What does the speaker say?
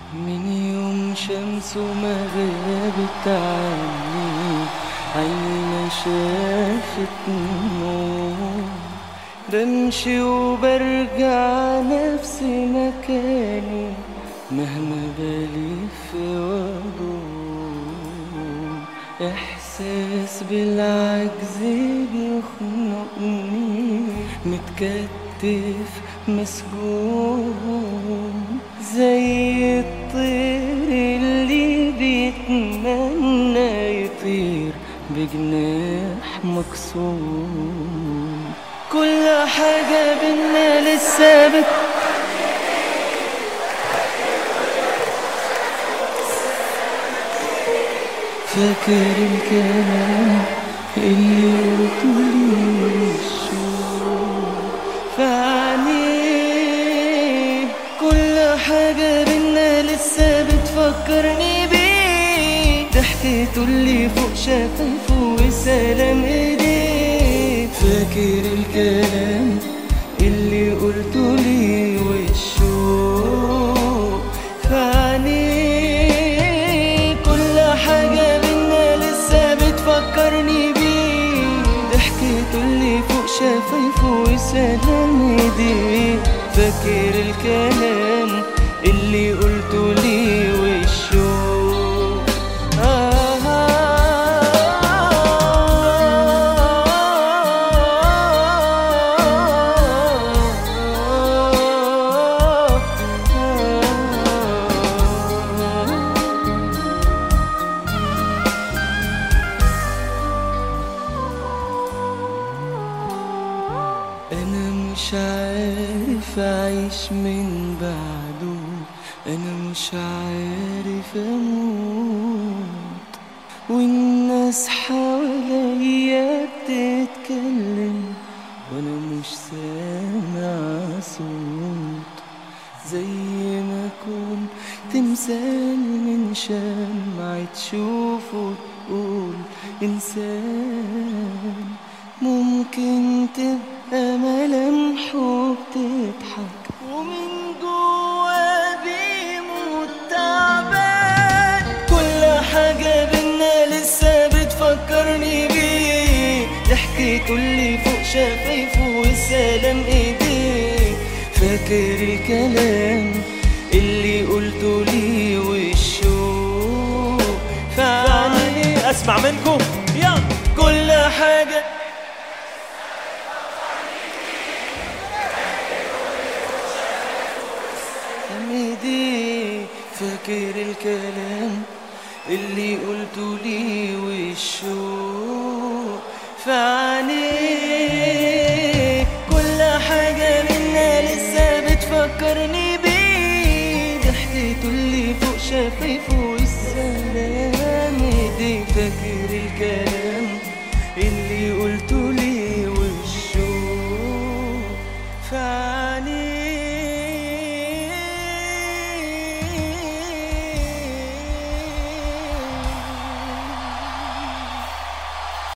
من يوم شمس ما غابت عني عيني ما شافت نور بمشي وبرجع نفسي مكاني مهما بلف وادور احساس بالعجز بيخنقني متكتف مسجون زي الطير اللي بيتمنى يطير بجناح مكسور كل حاجة بينا لسه بت فاكر الكلام اللي قلته لي الشوق فعني كل حاجة بينا لسه بتفكرني بيه ضحكته اللي فوق شفايفه وسلام ايديه فاكر الكلام اللي قلته لي والشوق فعني كل حاجة بينا لسه بتفكرني بيه ضحكته اللي فوق شفايفه وسلام ايديه فاكر الكلام اللي قلته لي والشوق آه أنا مش عارف أعيش من بعده أنا مش عارف أموت والناس حواليا بتتكلم وأنا مش سامع صوت زي ما أكون تمثال من شمعة تشوفه تقول إنسان ممكن تبقى ملامحه بتضحك ومن جوا بيموت تعبان كل حاجة بينا لسه بتفكرني بيه ضحكته اللي فوق شفايفه والسلام ايديه فاكر الكلام اللي قلته لي والشوق فعني اسمع منكم يلا كل حاجة حميدي فاكر الكلام اللي قلته لي والشوق فعني كل حاجة منا لسه بتفكرني بيه ضحكته اللي فوق شفايفه والسلام ايدي فاكر الكلام اللي قلته